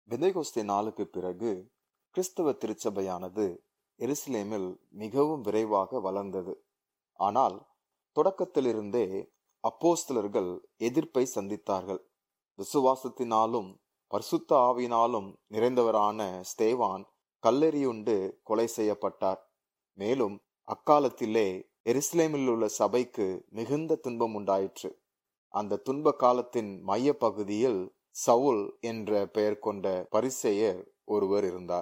பெந்தைகோஸ்தே நாளுக்கு பிறகு கிறிஸ்தவ திருச்சபையானது எருசலேமில் மிகவும் விரைவாக வளர்ந்தது ஆனால் தொடக்கத்திலிருந்தே அப்போஸ்தலர்கள் எதிர்ப்பை சந்தித்தார்கள் விசுவாசத்தினாலும் பரிசுத்த ஆவியினாலும் நிறைந்தவரான ஸ்தேவான் கல்லெறியுண்டு கொலை செய்யப்பட்டார் மேலும் அக்காலத்திலே எருசலேமில் உள்ள சபைக்கு மிகுந்த துன்பம் உண்டாயிற்று அந்த துன்ப காலத்தின் மைய பகுதியில் சவுல் என்ற பெயர் கொண்ட பரிசேயர் ஒருவர் இருந்தார்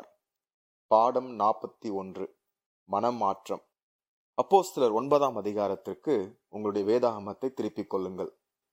பாடம் நாற்பத்தி ஒன்று மனமாற்றம் அப்போஸ்தலர் ஒன்பதாம் அதிகாரத்திற்கு உங்களுடைய வேதாகமத்தை திருப்பிக் கொள்ளுங்கள்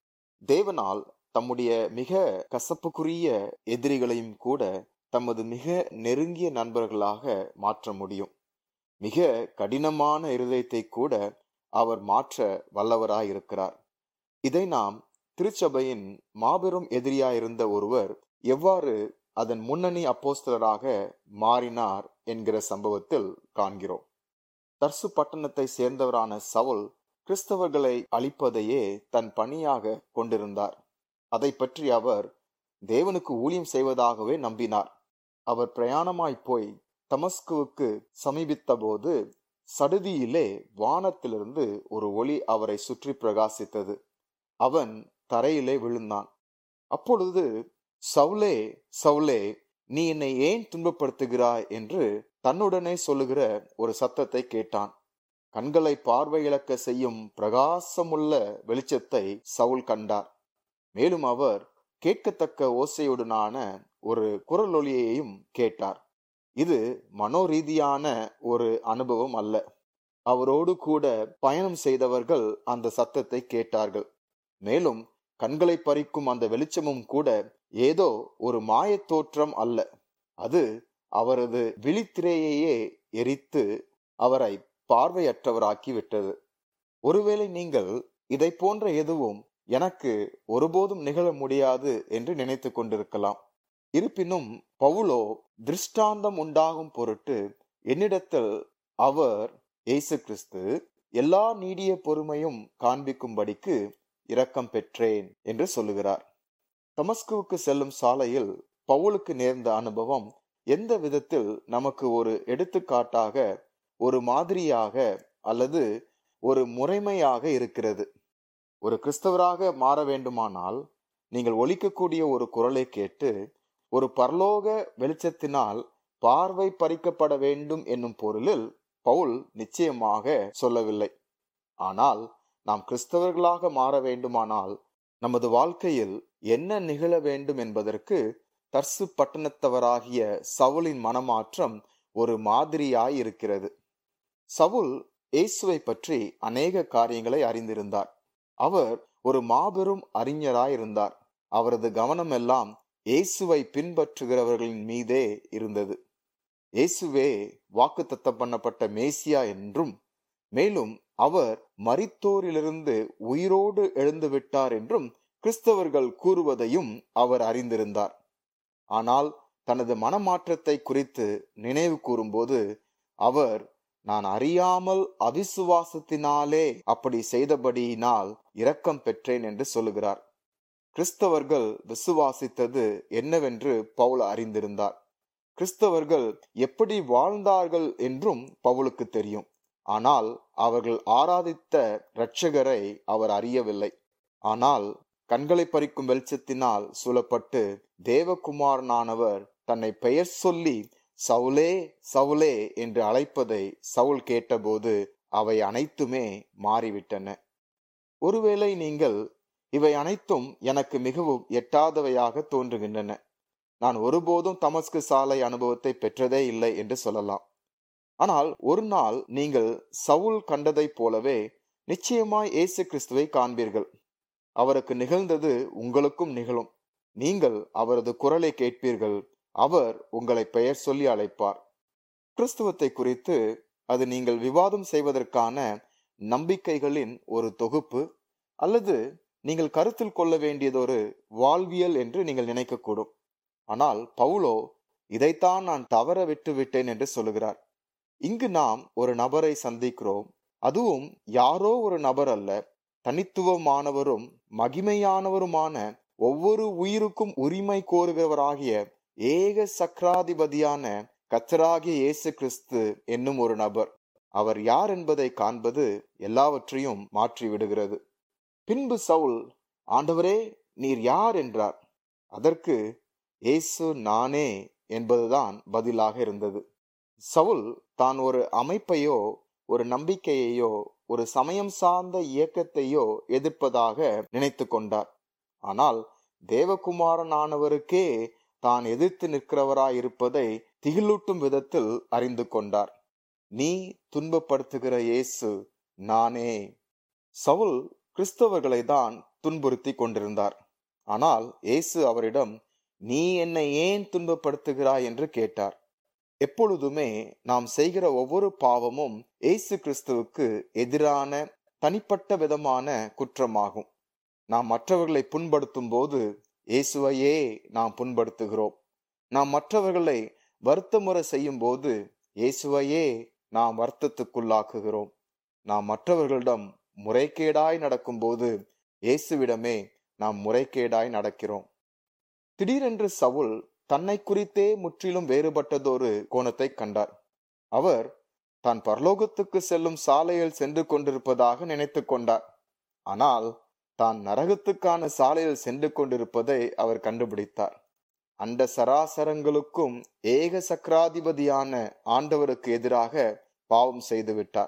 தேவனால் தம்முடைய மிக கசப்புக்குரிய எதிரிகளையும் கூட தமது மிக நெருங்கிய நண்பர்களாக மாற்ற முடியும் மிக கடினமான இருதயத்தை கூட அவர் மாற்ற வல்லவராயிருக்கிறார் இதை நாம் திருச்சபையின் மாபெரும் எதிரியாயிருந்த ஒருவர் எவ்வாறு அதன் முன்னணி அப்போஸ்தலராக மாறினார் என்கிற சம்பவத்தில் காண்கிறோம் தர்சு பட்டணத்தை சேர்ந்தவரான சவுல் கிறிஸ்தவர்களை அழிப்பதையே தன் பணியாக கொண்டிருந்தார் அதை பற்றி அவர் தேவனுக்கு ஊழியம் செய்வதாகவே நம்பினார் அவர் பிரயாணமாய் போய் தமஸ்குவுக்கு சமீபித்த போது சடுதியிலே வானத்திலிருந்து ஒரு ஒளி அவரை சுற்றி பிரகாசித்தது அவன் தரையிலே விழுந்தான் அப்பொழுது சவுலே சவுலே நீ என்னை ஏன் துன்பப்படுத்துகிறாய் என்று தன்னுடனே சொல்லுகிற ஒரு சத்தத்தை கேட்டான் கண்களை பார்வை இழக்க செய்யும் பிரகாசமுள்ள வெளிச்சத்தை சவுல் கண்டார் மேலும் அவர் கேட்கத்தக்க ஓசையுடனான ஒரு குரல் ஒளியையும் கேட்டார் இது மனோரீதியான ஒரு அனுபவம் அல்ல அவரோடு கூட பயணம் செய்தவர்கள் அந்த சத்தத்தை கேட்டார்கள் மேலும் கண்களை பறிக்கும் அந்த வெளிச்சமும் கூட ஏதோ ஒரு மாயத் தோற்றம் அல்ல அது அவரது விழித்திரையையே எரித்து அவரை பார்வையற்றவராக்கி விட்டது ஒருவேளை நீங்கள் இதை போன்ற எதுவும் எனக்கு ஒருபோதும் நிகழ முடியாது என்று நினைத்து கொண்டிருக்கலாம் இருப்பினும் பவுலோ திருஷ்டாந்தம் உண்டாகும் பொருட்டு என்னிடத்தில் அவர் இயேசு கிறிஸ்து எல்லா நீடிய பொறுமையும் காண்பிக்கும்படிக்கு இரக்கம் பெற்றேன் என்று சொல்லுகிறார் தமஸ்குவுக்கு செல்லும் சாலையில் பவுலுக்கு நேர்ந்த அனுபவம் எந்த விதத்தில் நமக்கு ஒரு எடுத்துக்காட்டாக ஒரு மாதிரியாக அல்லது ஒரு முறைமையாக இருக்கிறது ஒரு கிறிஸ்தவராக மாற வேண்டுமானால் நீங்கள் ஒலிக்கக்கூடிய ஒரு குரலை கேட்டு ஒரு பரலோக வெளிச்சத்தினால் பார்வை பறிக்கப்பட வேண்டும் என்னும் பொருளில் பவுல் நிச்சயமாக சொல்லவில்லை ஆனால் நாம் கிறிஸ்தவர்களாக மாற வேண்டுமானால் நமது வாழ்க்கையில் என்ன நிகழ வேண்டும் என்பதற்கு தர்சு பட்டணத்தவராகிய சவுலின் மனமாற்றம் ஒரு மாதிரியாய் இருக்கிறது சவுல் இயேசுவை பற்றி அநேக காரியங்களை அறிந்திருந்தார் அவர் ஒரு மாபெரும் அறிஞராயிருந்தார் அவரது கவனம் எல்லாம் இயேசுவை பின்பற்றுகிறவர்களின் மீதே இருந்தது இயேசுவே வாக்குத்தத்தம் பண்ணப்பட்ட மேசியா என்றும் மேலும் அவர் மரித்தோரிலிருந்து உயிரோடு எழுந்து விட்டார் என்றும் கிறிஸ்தவர்கள் கூறுவதையும் அவர் அறிந்திருந்தார் ஆனால் தனது மனமாற்றத்தை குறித்து நினைவு கூறும்போது அவர் நான் அறியாமல் அவிசுவாசத்தினாலே அப்படி செய்தபடியினால் இரக்கம் பெற்றேன் என்று சொல்லுகிறார் கிறிஸ்தவர்கள் விசுவாசித்தது என்னவென்று பவுல் அறிந்திருந்தார் கிறிஸ்தவர்கள் எப்படி வாழ்ந்தார்கள் என்றும் பவுலுக்கு தெரியும் ஆனால் அவர்கள் ஆராதித்த இரட்சகரை அவர் அறியவில்லை ஆனால் கண்களை பறிக்கும் வெளிச்சத்தினால் சூழப்பட்டு தேவகுமாரனானவர் தன்னை பெயர் சொல்லி சவுலே சவுலே என்று அழைப்பதை சவுல் கேட்டபோது அவை அனைத்துமே மாறிவிட்டன ஒருவேளை நீங்கள் இவை அனைத்தும் எனக்கு மிகவும் எட்டாதவையாக தோன்றுகின்றன நான் ஒருபோதும் தமஸ்கு சாலை அனுபவத்தை பெற்றதே இல்லை என்று சொல்லலாம் ஆனால் ஒரு நாள் நீங்கள் சவுல் கண்டதைப் போலவே நிச்சயமாய் இயேசு கிறிஸ்துவை காண்பீர்கள் அவருக்கு நிகழ்ந்தது உங்களுக்கும் நிகழும் நீங்கள் அவரது குரலை கேட்பீர்கள் அவர் உங்களை பெயர் சொல்லி அழைப்பார் கிறிஸ்துவத்தை குறித்து அது நீங்கள் விவாதம் செய்வதற்கான நம்பிக்கைகளின் ஒரு தொகுப்பு அல்லது நீங்கள் கருத்தில் கொள்ள வேண்டியதொரு வாழ்வியல் என்று நீங்கள் நினைக்கக்கூடும் ஆனால் பவுலோ இதைத்தான் நான் தவற விட்டு விட்டேன் என்று சொல்லுகிறார் இங்கு நாம் ஒரு நபரை சந்திக்கிறோம் அதுவும் யாரோ ஒரு நபர் அல்ல தனித்துவமானவரும் மகிமையானவருமான ஒவ்வொரு உயிருக்கும் உரிமை கோருகிறவராகிய ஏக சக்கராதிபதியான கத்தராகிய இயேசு கிறிஸ்து என்னும் ஒரு நபர் அவர் யார் என்பதை காண்பது எல்லாவற்றையும் மாற்றி விடுகிறது பின்பு சவுல் ஆண்டவரே நீர் யார் என்றார் அதற்கு இயேசு நானே என்பதுதான் பதிலாக இருந்தது சவுல் தான் ஒரு அமைப்பையோ ஒரு நம்பிக்கையையோ ஒரு சமயம் சார்ந்த இயக்கத்தையோ எதிர்ப்பதாக நினைத்து கொண்டார் ஆனால் தேவகுமாரனானவருக்கே தான் எதிர்த்து நிற்கிறவராயிருப்பதை திகிலூட்டும் விதத்தில் அறிந்து கொண்டார் நீ துன்பப்படுத்துகிற இயேசு நானே சவுல் கிறிஸ்தவர்களை தான் துன்புறுத்தி கொண்டிருந்தார் ஆனால் இயேசு அவரிடம் நீ என்னை ஏன் துன்பப்படுத்துகிறாய் என்று கேட்டார் எப்பொழுதுமே நாம் செய்கிற ஒவ்வொரு பாவமும் இயேசு கிறிஸ்துவுக்கு எதிரான தனிப்பட்ட விதமான குற்றமாகும் நாம் மற்றவர்களை புண்படுத்தும் போது இயேசுவையே நாம் புண்படுத்துகிறோம் நாம் மற்றவர்களை வருத்தமுறை செய்யும் போது இயேசுவையே நாம் வருத்தத்துக்குள்ளாக்குகிறோம் நாம் மற்றவர்களிடம் முறைகேடாய் நடக்கும்போது இயேசுவிடமே நாம் முறைகேடாய் நடக்கிறோம் திடீரென்று சவுல் தன்னை குறித்தே முற்றிலும் வேறுபட்டதொரு கோணத்தை கண்டார் அவர் தான் பரலோகத்துக்கு செல்லும் சாலையில் சென்று கொண்டிருப்பதாக நினைத்து கொண்டார் ஆனால் தான் நரகத்துக்கான சாலையில் சென்று கொண்டிருப்பதை அவர் கண்டுபிடித்தார் அந்த சராசரங்களுக்கும் ஏக சக்கராதிபதியான ஆண்டவருக்கு எதிராக பாவம் செய்துவிட்டார்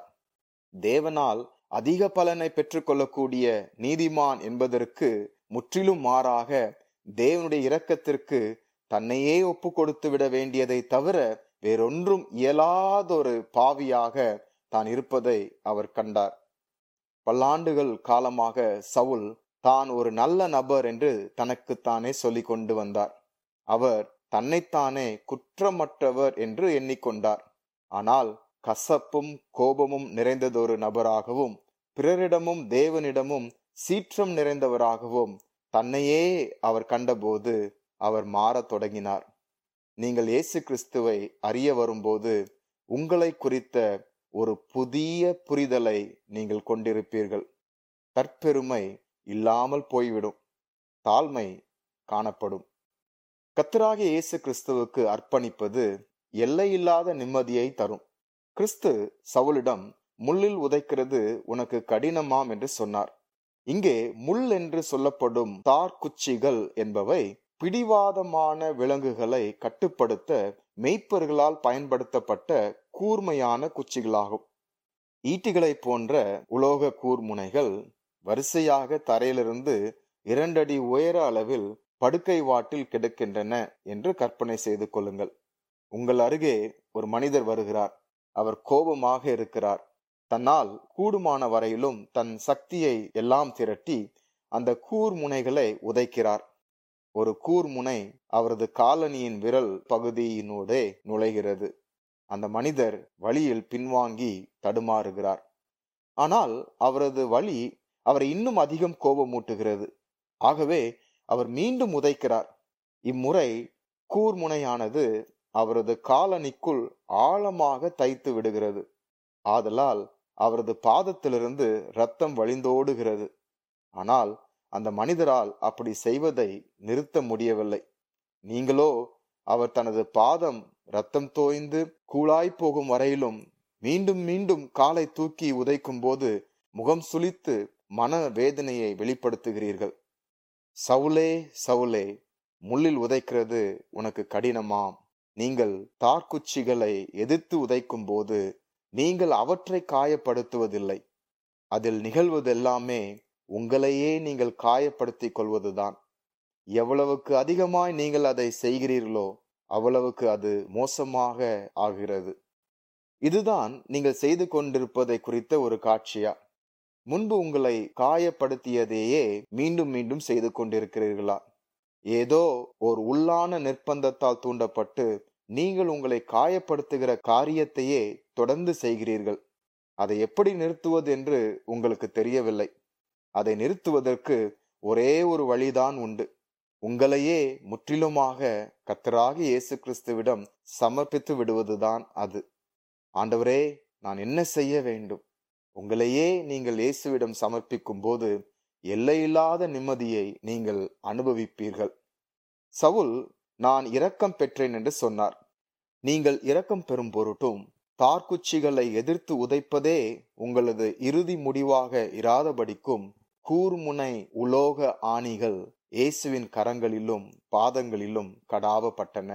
தேவனால் அதிக பலனை பெற்றுக்கொள்ளக்கூடிய நீதிமான் என்பதற்கு முற்றிலும் மாறாக தேவனுடைய இரக்கத்திற்கு தன்னையே ஒப்பு கொடுத்து விட வேண்டியதை தவிர வேறொன்றும் இயலாதொரு பாவியாக தான் இருப்பதை அவர் கண்டார் பல்லாண்டுகள் காலமாக சவுல் தான் ஒரு நல்ல நபர் என்று தனக்குத்தானே சொல்லிக் கொண்டு வந்தார் அவர் தன்னைத்தானே குற்றமற்றவர் என்று எண்ணிக்கொண்டார் ஆனால் கசப்பும் கோபமும் நிறைந்ததொரு நபராகவும் பிறரிடமும் தேவனிடமும் சீற்றம் நிறைந்தவராகவும் தன்னையே அவர் கண்டபோது அவர் மாறத் தொடங்கினார் நீங்கள் இயேசு கிறிஸ்துவை அறிய வரும்போது உங்களை குறித்த ஒரு புதிய புரிதலை நீங்கள் கொண்டிருப்பீர்கள் தற்பெருமை இல்லாமல் போய்விடும் தாழ்மை காணப்படும் கத்தராகிய இயேசு கிறிஸ்துவுக்கு அர்ப்பணிப்பது எல்லையில்லாத நிம்மதியை தரும் கிறிஸ்து சவுலிடம் முள்ளில் உதைக்கிறது உனக்கு கடினமாம் என்று சொன்னார் இங்கே முள் என்று சொல்லப்படும் தார்குச்சிகள் என்பவை பிடிவாதமான விலங்குகளை கட்டுப்படுத்த மெய்ப்பர்களால் பயன்படுத்தப்பட்ட கூர்மையான குச்சிகளாகும் ஈட்டிகளை போன்ற உலோக கூர்முனைகள் வரிசையாக தரையிலிருந்து இரண்டடி உயர அளவில் படுக்கை வாட்டில் கிடக்கின்றன என்று கற்பனை செய்து கொள்ளுங்கள் உங்கள் அருகே ஒரு மனிதர் வருகிறார் அவர் கோபமாக இருக்கிறார் தன்னால் கூடுமான வரையிலும் தன் சக்தியை எல்லாம் திரட்டி அந்த கூர் முனைகளை உதைக்கிறார் ஒரு கூர் முனை அவரது காலனியின் விரல் பகுதியினூடே நுழைகிறது அந்த மனிதர் வழியில் பின்வாங்கி தடுமாறுகிறார் ஆனால் அவரது வழி அவரை இன்னும் அதிகம் கோபமூட்டுகிறது ஆகவே அவர் மீண்டும் உதைக்கிறார் இம்முறை கூர்முனையானது அவரது காலனிக்குள் ஆழமாக தைத்து விடுகிறது ஆதலால் அவரது பாதத்திலிருந்து ரத்தம் வழிந்தோடுகிறது ஆனால் அந்த மனிதரால் அப்படி செய்வதை நிறுத்த முடியவில்லை நீங்களோ அவர் தனது பாதம் ரத்தம் தோய்ந்து கூழாய் போகும் வரையிலும் மீண்டும் மீண்டும் காலை தூக்கி உதைக்கும் போது முகம் சுளித்து மன வேதனையை வெளிப்படுத்துகிறீர்கள் சவுலே சவுலே முள்ளில் உதைக்கிறது உனக்கு கடினமாம் நீங்கள் தார்குச்சிகளை எதிர்த்து உதைக்கும் போது நீங்கள் அவற்றை காயப்படுத்துவதில்லை அதில் நிகழ்வதெல்லாமே உங்களையே நீங்கள் காயப்படுத்திக் கொள்வதுதான் எவ்வளவுக்கு அதிகமாய் நீங்கள் அதை செய்கிறீர்களோ அவ்வளவுக்கு அது மோசமாக ஆகிறது இதுதான் நீங்கள் செய்து கொண்டிருப்பதை குறித்த ஒரு காட்சியா முன்பு உங்களை காயப்படுத்தியதையே மீண்டும் மீண்டும் செய்து கொண்டிருக்கிறீர்களா ஏதோ ஒரு உள்ளான நிர்பந்தத்தால் தூண்டப்பட்டு நீங்கள் உங்களை காயப்படுத்துகிற காரியத்தையே தொடர்ந்து செய்கிறீர்கள் அதை எப்படி நிறுத்துவது என்று உங்களுக்கு தெரியவில்லை அதை நிறுத்துவதற்கு ஒரே ஒரு வழிதான் உண்டு உங்களையே முற்றிலுமாக கத்தராக இயேசு கிறிஸ்துவிடம் சமர்ப்பித்து விடுவதுதான் அது ஆண்டவரே நான் என்ன செய்ய வேண்டும் உங்களையே நீங்கள் இயேசுவிடம் சமர்ப்பிக்கும் போது எல்லையில்லாத நிம்மதியை நீங்கள் அனுபவிப்பீர்கள் சவுல் நான் இரக்கம் பெற்றேன் என்று சொன்னார் நீங்கள் இரக்கம் பெறும் பொருட்டும் தார்குச்சிகளை எதிர்த்து உதைப்பதே உங்களது இறுதி முடிவாக இராதபடிக்கும் கூர்முனை உலோக ஆணிகள் இயேசுவின் கரங்களிலும் பாதங்களிலும் கடாவப்பட்டன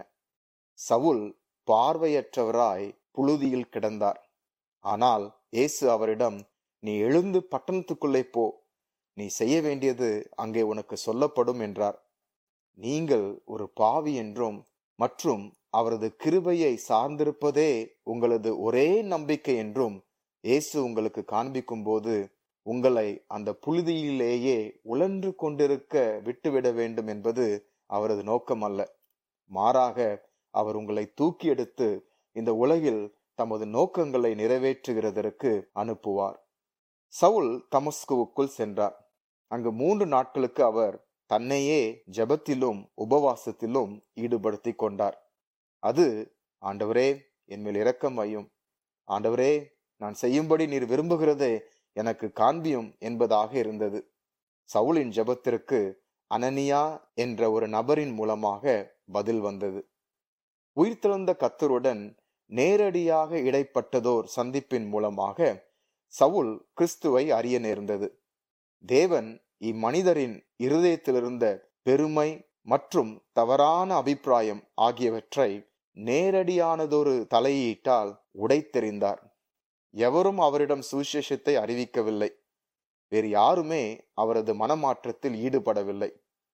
சவுல் பார்வையற்றவராய் புழுதியில் கிடந்தார் ஆனால் இயேசு அவரிடம் நீ எழுந்து பட்டணத்துக்குள்ளே போ நீ செய்ய வேண்டியது அங்கே உனக்கு சொல்லப்படும் என்றார் நீங்கள் ஒரு பாவி என்றும் மற்றும் அவரது கிருபையை சார்ந்திருப்பதே உங்களது ஒரே நம்பிக்கை என்றும் இயேசு உங்களுக்கு காண்பிக்கும் போது உங்களை அந்த புழுதியிலேயே உழன்று கொண்டிருக்க விட்டுவிட வேண்டும் என்பது அவரது நோக்கம் அல்ல மாறாக அவர் உங்களை தூக்கி எடுத்து இந்த உலகில் தமது நோக்கங்களை நிறைவேற்றுகிறதற்கு அனுப்புவார் சவுல் தமஸ்குவுக்குள் சென்றார் அங்கு மூன்று நாட்களுக்கு அவர் தன்னையே ஜபத்திலும் உபவாசத்திலும் ஈடுபடுத்தி கொண்டார் அது ஆண்டவரே என் மேல் இரக்கம் வையும் ஆண்டவரே நான் செய்யும்படி நீர் விரும்புகிறதே எனக்கு காண்பியும் என்பதாக இருந்தது சவுலின் ஜபத்திற்கு அனனியா என்ற ஒரு நபரின் மூலமாக பதில் வந்தது உயிர்த்தெழுந்த கத்தருடன் நேரடியாக இடைப்பட்டதோர் சந்திப்பின் மூலமாக சவுல் கிறிஸ்துவை அறிய நேர்ந்தது தேவன் இம்மனிதரின் இருதயத்திலிருந்த பெருமை மற்றும் தவறான அபிப்பிராயம் ஆகியவற்றை நேரடியானதொரு தலையீட்டால் உடைத்தெறிந்தார் எவரும் அவரிடம் சுவிசேஷத்தை அறிவிக்கவில்லை வேறு யாருமே அவரது மனமாற்றத்தில் ஈடுபடவில்லை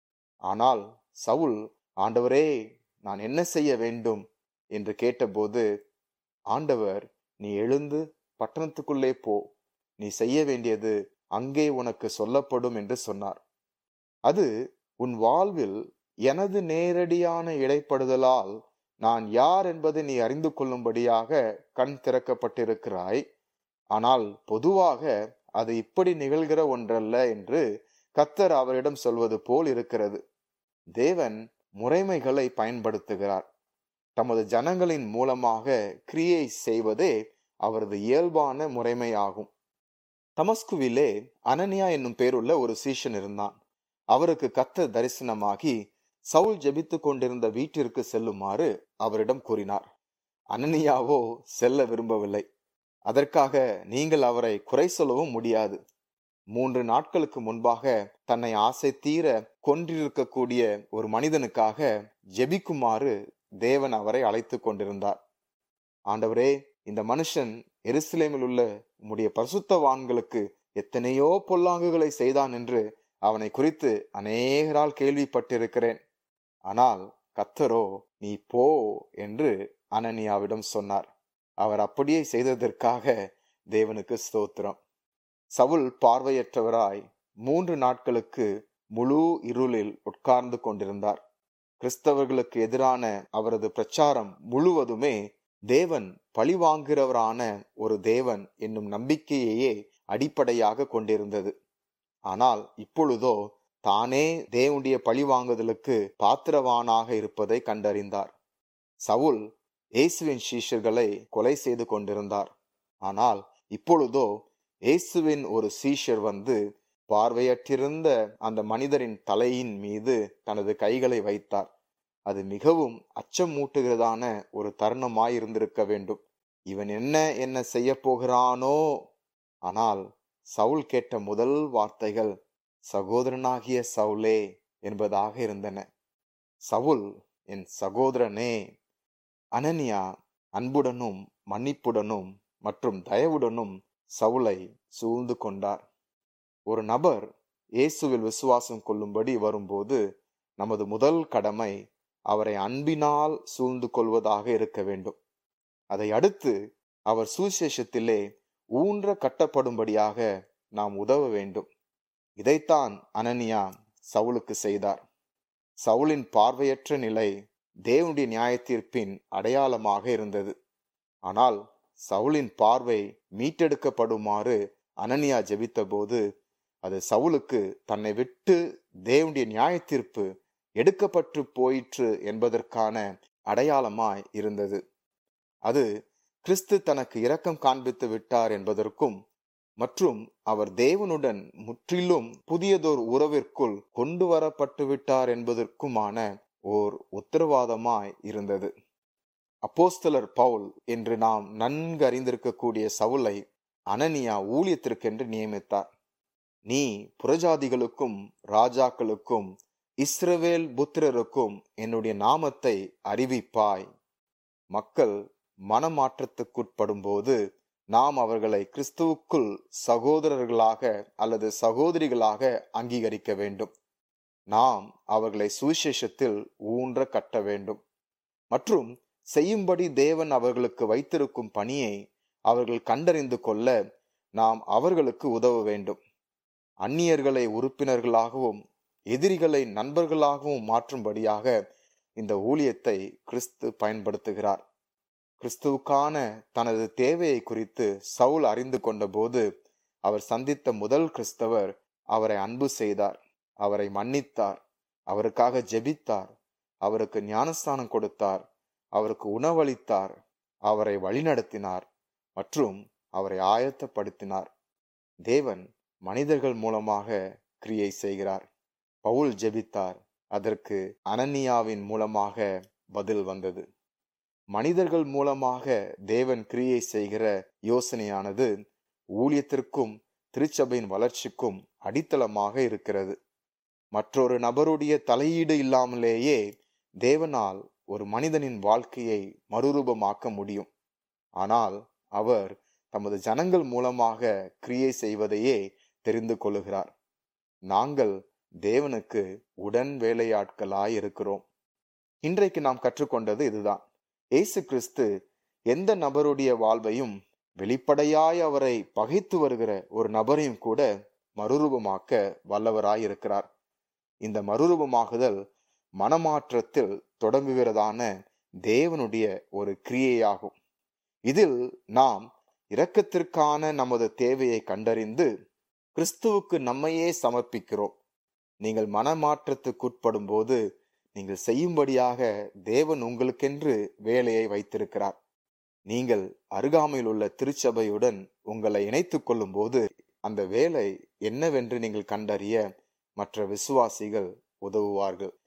ஆனால் சவுல் ஆண்டவரே நான் என்ன செய்ய வேண்டும் என்று கேட்டபோது ஆண்டவர் நீ எழுந்து பட்டணத்துக்குள்ளே போ நீ செய்ய வேண்டியது அங்கே உனக்கு சொல்லப்படும் என்று சொன்னார் அது உன் வாழ்வில் எனது நேரடியான இடைப்படுதலால் நான் யார் என்பதை நீ அறிந்து கொள்ளும்படியாக கண் திறக்கப்பட்டிருக்கிறாய் ஆனால் பொதுவாக அது இப்படி நிகழ்கிற ஒன்றல்ல என்று கத்தர் அவரிடம் சொல்வது போல் இருக்கிறது தேவன் முறைமைகளை பயன்படுத்துகிறார் தமது ஜனங்களின் மூலமாக கிரியை செய்வதே அவரது இயல்பான முறைமையாகும் தமஸ்குவிலே அனனியா என்னும் பேருள்ள ஒரு சீஷன் இருந்தான் அவருக்கு கத்த தரிசனமாகி சவுல் ஜெபித்து கொண்டிருந்த வீட்டிற்கு செல்லுமாறு அவரிடம் கூறினார் அனனியாவோ செல்ல விரும்பவில்லை அதற்காக நீங்கள் அவரை குறை சொல்லவும் முடியாது மூன்று நாட்களுக்கு முன்பாக தன்னை ஆசை தீர கொன்றிருக்கக்கூடிய ஒரு மனிதனுக்காக ஜெபிக்குமாறு தேவன் அவரை அழைத்து கொண்டிருந்தார் ஆண்டவரே இந்த மனுஷன் எருசலேமில் உள்ள உம்முடைய பரிசுத்தவான்களுக்கு எத்தனையோ பொல்லாங்குகளை செய்தான் என்று அவனை குறித்து அநேகரால் கேள்விப்பட்டிருக்கிறேன் ஆனால் கத்தரோ நீ போ என்று அனனியாவிடம் சொன்னார் அவர் அப்படியே செய்ததற்காக தேவனுக்கு ஸ்தோத்திரம் சவுல் பார்வையற்றவராய் மூன்று நாட்களுக்கு முழு இருளில் உட்கார்ந்து கொண்டிருந்தார் கிறிஸ்தவர்களுக்கு எதிரான அவரது பிரச்சாரம் முழுவதுமே தேவன் பழிவாங்குகிறவரான ஒரு தேவன் என்னும் நம்பிக்கையையே அடிப்படையாக கொண்டிருந்தது ஆனால் இப்பொழுதோ தானே தேவனுடைய பழிவாங்குதலுக்கு பாத்திரவானாக இருப்பதை கண்டறிந்தார் சவுல் இயேசுவின் சீஷர்களை கொலை செய்து கொண்டிருந்தார் ஆனால் இப்பொழுதோ இயேசுவின் ஒரு சீஷர் வந்து பார்வையற்றிருந்த அந்த மனிதரின் தலையின் மீது தனது கைகளை வைத்தார் அது மிகவும் அச்சம் மூட்டுகிறதான ஒரு தருணமாய் இருந்திருக்க வேண்டும் இவன் என்ன என்ன செய்ய போகிறானோ ஆனால் சவுல் கேட்ட முதல் வார்த்தைகள் சகோதரனாகிய சவுலே என்பதாக இருந்தன சவுல் என் சகோதரனே அனனியா அன்புடனும் மன்னிப்புடனும் மற்றும் தயவுடனும் சவுலை சூழ்ந்து கொண்டார் ஒரு நபர் இயேசுவில் விசுவாசம் கொள்ளும்படி வரும்போது நமது முதல் கடமை அவரை அன்பினால் சூழ்ந்து கொள்வதாக இருக்க வேண்டும் அதை அடுத்து அவர் சுவிசேஷத்திலே ஊன்ற கட்டப்படும்படியாக நாம் உதவ வேண்டும் இதைத்தான் அனனியா சவுலுக்கு செய்தார் சவுலின் பார்வையற்ற நிலை தேவனுடைய நியாயத்தீர்ப்பின் அடையாளமாக இருந்தது ஆனால் சவுலின் பார்வை மீட்டெடுக்கப்படுமாறு அனனியா ஜெபித்தபோது அது சவுலுக்கு தன்னை விட்டு தேவனுடைய நியாயத்தீர்ப்பு எடுக்கப்பட்டு போயிற்று என்பதற்கான அடையாளமாய் இருந்தது அது கிறிஸ்து தனக்கு இரக்கம் காண்பித்து விட்டார் என்பதற்கும் மற்றும் அவர் தேவனுடன் முற்றிலும் புதியதோர் உறவிற்குள் கொண்டு வரப்பட்டு விட்டார் என்பதற்குமான ஓர் உத்தரவாதமாய் இருந்தது அப்போஸ்தலர் பவுல் என்று நாம் நன்கு அறிந்திருக்கக்கூடிய சவுலை அனனியா ஊழியத்திற்கென்று நியமித்தார் நீ புறஜாதிகளுக்கும் ராஜாக்களுக்கும் இஸ்ரவேல் புத்திரருக்கும் என்னுடைய நாமத்தை அறிவிப்பாய் மக்கள் மனமாற்றத்துக்குட்படும் போது நாம் அவர்களை கிறிஸ்துவுக்குள் சகோதரர்களாக அல்லது சகோதரிகளாக அங்கீகரிக்க வேண்டும் நாம் அவர்களை சுவிசேஷத்தில் ஊன்ற கட்ட வேண்டும் மற்றும் செய்யும்படி தேவன் அவர்களுக்கு வைத்திருக்கும் பணியை அவர்கள் கண்டறிந்து கொள்ள நாம் அவர்களுக்கு உதவ வேண்டும் அந்நியர்களை உறுப்பினர்களாகவும் எதிரிகளை நண்பர்களாகவும் மாற்றும்படியாக இந்த ஊழியத்தை கிறிஸ்து பயன்படுத்துகிறார் கிறிஸ்துவுக்கான தனது தேவையை குறித்து சவுல் அறிந்து கொண்டபோது அவர் சந்தித்த முதல் கிறிஸ்தவர் அவரை அன்பு செய்தார் அவரை மன்னித்தார் அவருக்காக ஜெபித்தார் அவருக்கு ஞானஸ்தானம் கொடுத்தார் அவருக்கு உணவளித்தார் அவரை வழிநடத்தினார் மற்றும் அவரை ஆயத்தப்படுத்தினார் தேவன் மனிதர்கள் மூலமாக கிரியை செய்கிறார் பவுல் ஜெபித்தார் அதற்கு அனனியாவின் மூலமாக பதில் வந்தது மனிதர்கள் மூலமாக தேவன் கிரியை செய்கிற யோசனையானது ஊழியத்திற்கும் திருச்சபையின் வளர்ச்சிக்கும் அடித்தளமாக இருக்கிறது மற்றொரு நபருடைய தலையீடு இல்லாமலேயே தேவனால் ஒரு மனிதனின் வாழ்க்கையை மறுரூபமாக்க முடியும் ஆனால் அவர் தமது ஜனங்கள் மூலமாக கிரியை செய்வதையே தெரிந்து கொள்ளுகிறார் நாங்கள் தேவனுக்கு உடன் வேலையாட்களாய் இருக்கிறோம் இன்றைக்கு நாம் கற்றுக்கொண்டது இதுதான் இயேசு கிறிஸ்து எந்த நபருடைய வாழ்வையும் வெளிப்படையாய் அவரை பகைத்து வருகிற ஒரு நபரையும் கூட மறுரூபமாக்க வல்லவராயிருக்கிறார் இந்த மறுரூபமாகுதல் மனமாற்றத்தில் தொடங்குகிறதான தேவனுடைய ஒரு கிரியையாகும் இதில் நாம் இரக்கத்திற்கான நமது தேவையை கண்டறிந்து கிறிஸ்துவுக்கு நம்மையே சமர்ப்பிக்கிறோம் நீங்கள் மனமாற்றத்துக்குட்படும் போது நீங்கள் செய்யும்படியாக தேவன் உங்களுக்கென்று வேலையை வைத்திருக்கிறார் நீங்கள் அருகாமையில் உள்ள திருச்சபையுடன் உங்களை இணைத்துக் கொள்ளும் போது அந்த வேலை என்னவென்று நீங்கள் கண்டறிய மற்ற விசுவாசிகள் உதவுவார்கள்